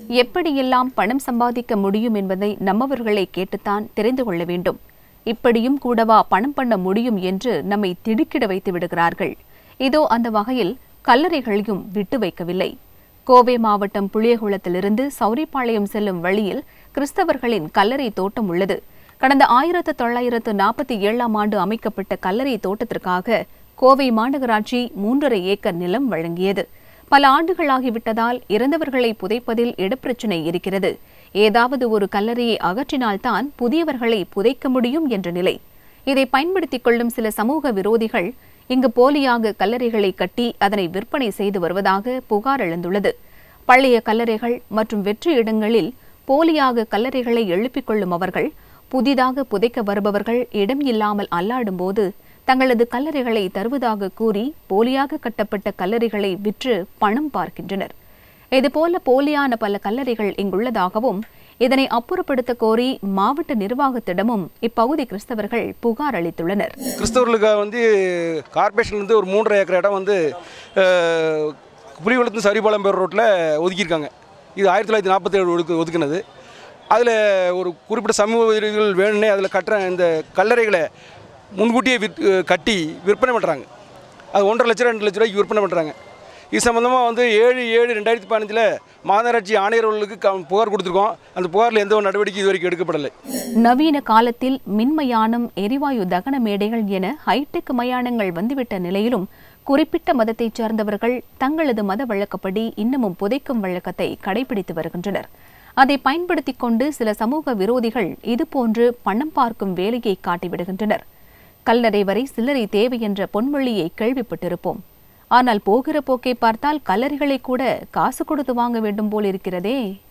எப்படியெல்லாம் பணம் சம்பாதிக்க முடியும் என்பதை நம்மவர்களை கேட்டுத்தான் தெரிந்து கொள்ள வேண்டும் இப்படியும் கூடவா பணம் பண்ண முடியும் என்று நம்மை திடுக்கிட வைத்து விடுகிறார்கள் இதோ அந்த வகையில் கல்லறைகளையும் விட்டு வைக்கவில்லை கோவை மாவட்டம் புளியகுளத்திலிருந்து சௌரிப்பாளையம் செல்லும் வழியில் கிறிஸ்தவர்களின் கல்லறை தோட்டம் உள்ளது கடந்த ஆயிரத்து தொள்ளாயிரத்து நாற்பத்தி ஏழாம் ஆண்டு அமைக்கப்பட்ட கல்லறை தோட்டத்திற்காக கோவை மாநகராட்சி மூன்றரை ஏக்கர் நிலம் வழங்கியது பல ஆண்டுகளாகிவிட்டதால் இறந்தவர்களை புதைப்பதில் இடப்பிரச்சினை இருக்கிறது ஏதாவது ஒரு கல்லறையை அகற்றினால்தான் புதியவர்களை புதைக்க முடியும் என்ற நிலை இதை பயன்படுத்திக் கொள்ளும் சில சமூக விரோதிகள் இங்கு போலியாக கல்லறைகளை கட்டி அதனை விற்பனை செய்து வருவதாக புகார் எழுந்துள்ளது பழைய கல்லறைகள் மற்றும் வெற்று இடங்களில் போலியாக கல்லறைகளை எழுப்பிக் கொள்ளும் அவர்கள் புதிதாக புதைக்க வருபவர்கள் இடம் இல்லாமல் அல்லாடும்போது தங்களது கல்லறைகளை தருவதாக கூறி போலியாக கட்டப்பட்ட கல்லறைகளை விற்று பணம் பார்க்கின்றனர் இதுபோல போலியான பல கல்லறைகள் இங்குள்ளதாகவும் இதனை அப்புறப்படுத்த கோரி மாவட்ட நிர்வாகத்திடமும் இப்பகுதி கிறிஸ்தவர்கள் புகார் அளித்துள்ளனர் கிறிஸ்தவர்களுக்கு வந்து கார்பரேஷன் வந்து ஒரு மூன்றரை ஏக்கர் இடம் வந்து அஹ், புலிகுளத்து சரிபாளையம் பேர் ரோட்டில் ஒதுக்கியிருக்காங்க இது ஆயிரத்தி தொள்ளாயிரத்தி நாற்பத்தேழு ஒதுக்கு ஒதுக்குனது அதில் ஒரு குறிப்பிட்ட சமூக விரோதிகள் வேணும்னே அதில் கட்டுற இந்த கல்லறைகளை முன்கூட்டியே விற் கட்டி விற்பனை பண்ணுறாங்க அது ஒன்றரை லட்சம் ரெண்டு லட்ச ரூபாய்க்கு விற்பனை பண்ணுறாங்க இது சம்மந்தமாக வந்து ஏழு ஏழு ரெண்டாயிரத்தி பதினஞ்சில் மாநகராட்சி ஆணையர்களுக்கு க புகார் கொடுத்துருக்கோம் அந்த புகாரில் எந்த ஒரு நடவடிக்கை இது வரைக்கும் எடுக்கப்படலை நவீன காலத்தில் மின்மயானம் எரிவாயு தகன மேடைகள் என ஹைடெக் மயானங்கள் வந்துவிட்ட நிலையிலும் குறிப்பிட்ட மதத்தைச் சார்ந்தவர்கள் தங்களது மத வழக்கப்படி இன்னமும் புதைக்கும் வழக்கத்தை கடைபிடித்து வருகின்றனர் அதை பயன்படுத்திக் கொண்டு சில சமூக விரோதிகள் இதுபோன்று பணம் பார்க்கும் வேலையை காட்டிவிடுகின்றனர் கல்லறை வரை சில்லறை தேவை என்ற பொன்மொழியை கேள்விப்பட்டிருப்போம் ஆனால் போகிற போக்கை பார்த்தால் கல்லறைகளை கூட காசு கொடுத்து வாங்க வேண்டும் போல் இருக்கிறதே